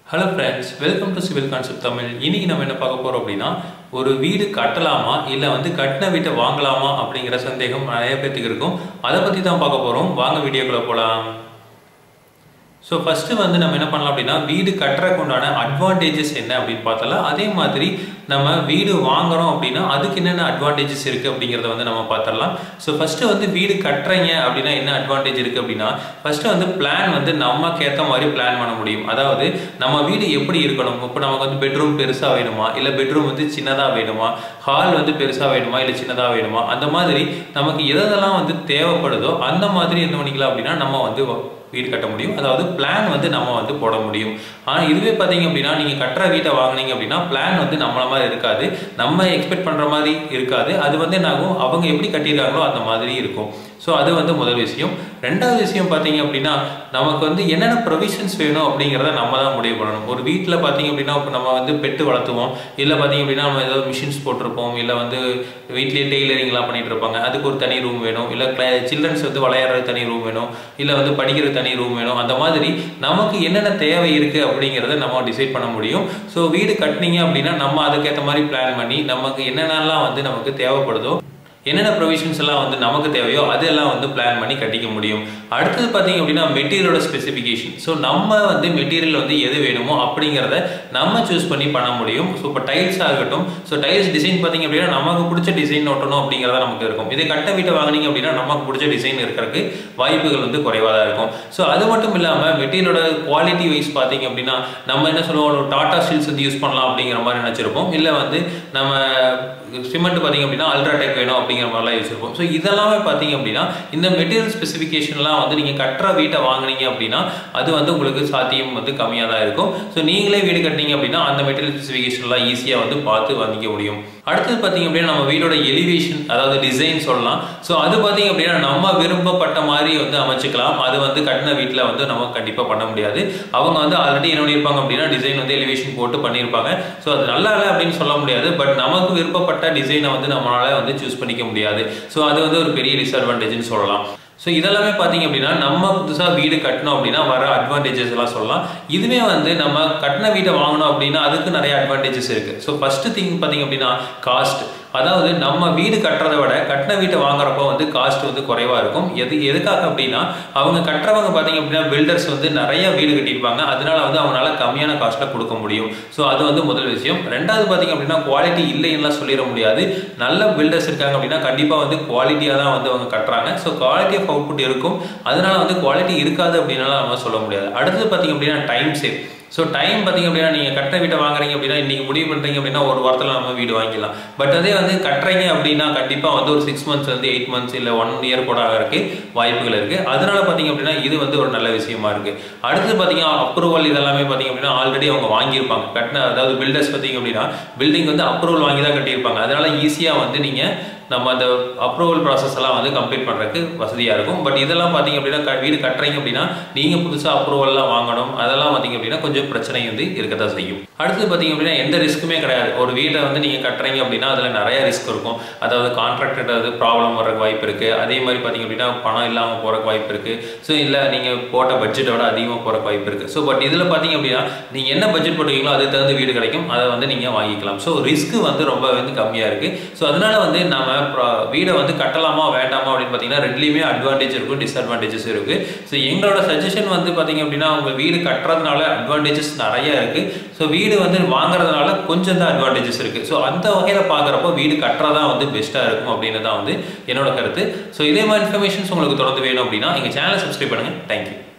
hello friends welcome to civil concept Tamil இன்னைக்கு நம்ம என்ன பார்க்க போறோம் அப்படின்னா ஒரு வீடு கட்டலாமா இல்லை வந்து கட்டின வீட்டை வாங்கலாமா அப்படிங்கிற சந்தேகம் நிறைய பேர்த்துக்கு இருக்கும் அதை பற்றி தான் பார்க்க போகிறோம் வாங்க வீடியோக்குள்ள போகலாம் ஸோ ஃபஸ்ட்டு வந்து நம்ம என்ன பண்ணலாம் அப்படின்னா வீடு கட்டுறதுக்கு உண்டான அட்வான்டேஜஸ் என்ன அப்படின்னு பார்த்தலாம் அதே மாதிரி நம்ம வீடு வாங்குறோம் அப்படின்னா அதுக்கு என்னென்ன அட்வான்டேஜஸ் இருக்குது அப்படிங்கிறத வந்து நம்ம பார்த்துடலாம் ஸோ ஃபஸ்ட்டு வந்து வீடு கட்டுறீங்க அப்படின்னா என்ன அட்வான்டேஜ் இருக்குது அப்படின்னா ஃபஸ்ட்டு வந்து பிளான் வந்து நமக்கு ஏற்ற மாதிரி பிளான் பண்ண முடியும் அதாவது நம்ம வீடு எப்படி இருக்கணும் இப்போ நமக்கு வந்து பெட்ரூம் பெருசாக வேணுமா இல்லை பெட்ரூம் வந்து சின்னதாக வேணுமா ஹால் வந்து பெருசாக வேணுமா இல்லை சின்னதாக வேணுமா அந்த மாதிரி நமக்கு எதெல்லாம் வந்து தேவைப்படுதோ அந்த மாதிரி என்ன பண்ணிக்கலாம் அப்படின்னா நம்ம வந்து வீடு கட்ட முடியும் அதாவது பிளான் வந்து நம்ம வந்து போட முடியும் ஆனால் இதுவே பார்த்தீங்க அப்படின்னா நீங்கள் கட்டுற வீட்டை வாங்கினீங்க அப்படின்னா பிளான் வந்து நம்மள மாதிரி இருக்காது நம்ம எக்ஸ்பெக்ட் பண்ணுற மாதிரி இருக்காது அது வந்து என்ன ஆகும் அவங்க எப்படி கட்டியிருக்காங்களோ அந்த மாதிரி இருக்கும் ஸோ அது வந்து முதல் விஷயம் ரெண்டாவது விஷயம் பார்த்தீங்க அப்படின்னா நமக்கு வந்து என்னென்ன ப்ரொவிஷன்ஸ் வேணும் அப்படிங்கிறத நம்ம தான் முடிவு பண்ணணும் ஒரு வீட்டில் பார்த்தீங்க அப்படின்னா இப்போ நம்ம வந்து பெட்டு வளர்த்துவோம் இல்லை பார்த்தீங்க அப்படின்னா நம்ம ஏதாவது மிஷின்ஸ் போட்டிருப்போம் இல்லை வந்து வீட்லேயே டெய்லரிங்லாம் பண்ணிட்டு இருப்பாங்க அதுக்கு ஒரு தனி ரூம் வேணும் இல்லை சில்ட்ரன்ஸ் வந்து விளையாடுறது தனி ரூம் வேணும் இல்லை வந்து படிக்கிற தனி ரூம் வேணும் அந்த மாதிரி நமக்கு என்னென்ன தேவை இருக்குது அப்படிங்கிறத நம்ம டிசைட் பண்ண முடியும் ஸோ வீடு கட்டினீங்க அப்படின்னா நம்ம அதுக்கேற்ற மாதிரி பிளான் பண்ணி நமக்கு என்னென்னலாம் வந்து நமக்கு தேவைப்படுதோ என்னென்ன ப்ரொவிஷன்ஸ் எல்லாம் வந்து நமக்கு தேவையோ அதெல்லாம் வந்து பிளான் பண்ணி கட்டிக்க முடியும் அடுத்தது பார்த்தீங்க அப்படின்னா மெட்டீரியலோட ஸ்பெசிஃபிகேஷன் ஸோ நம்ம வந்து மெட்டீரியல் வந்து எது வேணுமோ அப்படிங்கிறத நம்ம சூஸ் பண்ணி பண்ண முடியும் ஸோ இப்போ டைல்ஸ் ஆகட்டும் ஸோ டைல்ஸ் டிசைன் பார்த்தீங்க அப்படின்னா நமக்கு பிடிச்ச டிசைன் ஒட்டணும் அப்படிங்கிறத நமக்கு இருக்கும் இதே கட்ட வீட்டை வாங்கினீங்க அப்படின்னா நமக்கு பிடிச்ச டிசைன் இருக்கிறதுக்கு வாய்ப்புகள் வந்து குறைவாக தான் இருக்கும் ஸோ அது மட்டும் இல்லாமல் மெட்டீரியலோட குவாலிட்டி வைஸ் பார்த்தீங்க அப்படின்னா நம்ம என்ன சொல்லுவோம் ஒரு டாடா ஸ்டீல்ஸ் வந்து யூஸ் பண்ணலாம் அப்படிங்கிற மாதிரி நினச்சிருப்போம் இல்லை வந்து நம்ம சிமெண்ட் பார்த்தீங்க அப்படின்னா அல்ட்ராடெக் வேணும் அப்படிங்கிற மாதிரிலாம் யோசிச்சிருப்போம் ஸோ இதெல்லாமே பார்த்தீங்க அப்படின்னா இந்த மெட்டீரியல் ஸ்பெசிஃபிகேஷன்லாம் வந்து நீங்கள் கட்டுற வீட்டை வாங்கினீங்க அப்படின்னா அது வந்து உங்களுக்கு சாத்தியம் வந்து கம்மியாக தான் இருக்கும் ஸோ நீங்களே வீடு கட்டினீங்க அப்படின்னா அந்த மெட்டீரியல் ஸ்பெசிஃபிகேஷன்லாம் ஈஸியாக வந்து பார்த்து வாங்கிக்க முடியும் அடுத்தது பார்த்தீங்க அப்படின்னா நம்ம வீடோட எலிவேஷன் அதாவது டிசைன் சொல்லலாம் ஸோ அது பார்த்தீங்க அப்படின்னா நம்ம விரும்பப்பட்ட மாதிரி வந்து அமைச்சுக்கலாம் அது வந்து கட்டின வீட்டில் வந்து நம்ம கண்டிப்பாக பண்ண முடியாது அவங்க வந்து ஆல்ரெடி என்ன பண்ணியிருப்பாங்க அப்படின்னா டிசைன் வந்து எலிவேஷன் போட்டு பண்ணியிருப்பாங்க ஸோ அது நல்லா இல்லை அப்படின்னு சொல்ல முடியாது பட் நமக்கு விருப்பப்பட்ட டிசைனை வந்து நம்மளால வந்து சூஸ் பண்ணிக்க முடியாது ஸோ அது வந்து ஒரு பெரிய டிஸ்அட்வான்டேஜ்னு சொல்லலாம் ஸோ இதெல்லாமே பார்த்தீங்க அப்படின்னா நம்ம புதுசாக வீடு கட்டணும் அப்படின்னா வர அட்வான்டேஜஸ் எல்லாம் சொல்லலாம் இதுவே வந்து நம்ம கட்டின வீட்டை வாங்கணும் அப்படின்னா அதுக்கு நிறைய அட்வான்டேஜஸ் இருக்குது ஸோ ஃபஸ்ட்டு திங் பார்த்தீங்க அப்படின்னா காஸ்ட் அதாவது நம்ம வீடு கட்டுறதை விட கட்டின வீட்டை வாங்குறப்போ வந்து காஸ்ட் வந்து குறைவாக இருக்கும் எது எதுக்காக அப்படின்னா அவங்க கட்டுறவங்க பார்த்தீங்க அப்படின்னா பில்டர்ஸ் வந்து நிறைய வீடு கட்டியிருப்பாங்க அதனால வந்து அவங்களால கம்மியான காஸ்ட்டில் கொடுக்க முடியும் ஸோ அது வந்து முதல் விஷயம் ரெண்டாவது பார்த்தீங்க அப்படின்னா குவாலிட்டி இல்லைன்னுலாம் சொல்லிட முடியாது நல்ல பில்டர்ஸ் இருக்காங்க அப்படின்னா கண்டிப்பாக வந்து குவாலிட்டியாக தான் வந்து அவங்க கட்டுறாங்க ஸோ குவாலிட்டி ஆஃப் அவுட்புட் இருக்கும் அதனால வந்து குவாலிட்டி இருக்காது அப்படின்னால நம்ம சொல்ல முடியாது அடுத்தது பார்த்தீங்க அப்படின்னா டைம் சேவ் ஸோ டைம் பார்த்தீங்க அப்படின்னா நீங்கள் கட்ட வீட்டை வாங்குறீங்க அப்படின்னா இன்றைக்கி முடிவு பண்ணுறீங்க அப்படின்னா ஒரு வாரத்தில் நம்ம வீடு வாங்கிடலாம் பட் அதே வந்து கட்டுறீங்க அப்படின்னா கண்டிப்பாக வந்து ஒரு சிக்ஸ் மந்த்ஸ் வந்து எயிட் மந்த்ஸ் இல்லை ஒன் இயர் கூட ஆகிறதுக்கு வாய்ப்புகள் இருக்குது அதனால பார்த்தீங்க அப்படின்னா இது வந்து ஒரு நல்ல விஷயமா இருக்குது அடுத்து பார்த்தீங்கன்னா அப்ரூவல் இதெல்லாமே பார்த்தீங்க அப்படின்னா ஆல்ரெடி அவங்க வாங்கியிருப்பாங்க கட்டின அதாவது பில்டர்ஸ் பார்த்தீங்க அப்படின்னா பில்டிங் வந்து அப்ரூவல் வாங்கி தான் கட்டியிருப்பாங்க அதனால ஈஸியாக வந்து நீங்கள் நம்ம அந்த அப்ரூவல் ப்ராசஸ் எல்லாம் வந்து கம்ப்ளீட் பண்ணுறதுக்கு வசதியாக இருக்கும் பட் இதெல்லாம் பார்த்தீங்க அப்படின்னா வீடு கட்டுறீங்க அப்படின்னா நீங்கள் புதுசாக அப்ரூவல்லாம் வாங்கணும் அதெல்லாம் பார்த்தீங்க அப்படின்னா கொஞ்சம் பிரச்சனை வந்து இருக்க தான் செய்யும் அடுத்தது பார்த்தீங்க அப்படின்னா எந்த ரிஸ்க்குமே கிடையாது ஒரு வீட்டை வந்து நீங்கள் கட்டுறீங்க அப்படின்னா அதில் நிறைய ரிஸ்க் இருக்கும் அதாவது கான்ட்ராக்ட் ஏதாவது ப்ராப்ளம் வர்றதுக்கு வாய்ப்பு இருக்குது அதே மாதிரி பார்த்தீங்க அப்படின்னா பணம் இல்லாமல் போகிறக்கு வாய்ப்பு இருக்குது ஸோ இல்லை நீங்கள் போட்ட பட்ஜெட்டோட அதிகமாக போகிறக்கு வாய்ப்பு இருக்குது ஸோ பட் இதில் பார்த்தீங்க அப்படின்னா நீங்கள் என்ன பட்ஜெட் போட்டுக்கீங்களோ அதுக்கு தகுந்த வீடு கிடைக்கும் அதை வந்து நீங்கள் வாங்கிக்கலாம் ஸோ ரிஸ்க் வந்து ரொம்ப வந்து கம்மியாக இருக்குது ஸோ அதனால வந்து நம்ம வீடை வந்து கட்டலாமா வேண்டாமா அப்படின்னு பார்த்தீங்கன்னா ரெண்டுலேயுமே அட்வான்டேஜ் இருக்கும் டிஸ்அட்வான்டேஜஸ் இருக்குது ஸோ எங்களோட சஜஷன் வந்து பார்த்தீங்க அப்படின்னா உங்கள் வீடு கட்டுறதுனால அட்வான்டேஜஸ் நிறைய இருக்குது ஸோ வீடு வந்து வாங்குறதுனால கொஞ்சம் தான் அட்வான்டேஜஸ் இருக்குது ஸோ அந்த வகையில் பார்க்குறப்போ வீடு கட்டுறதா வந்து பெஸ்ட்டாக இருக்கும் அப்படின்னு தான் வந்து என்னோட கருத்து ஸோ இதே மாதிரி இன்ஃபர்மேஷன்ஸ் உங்களுக்கு தொடர்ந்து வேணும் அப்படின்னா எங்கள் சேனலை சப்ஸ்கிரைப் பண்ணுங்கள் தேங்க்யூ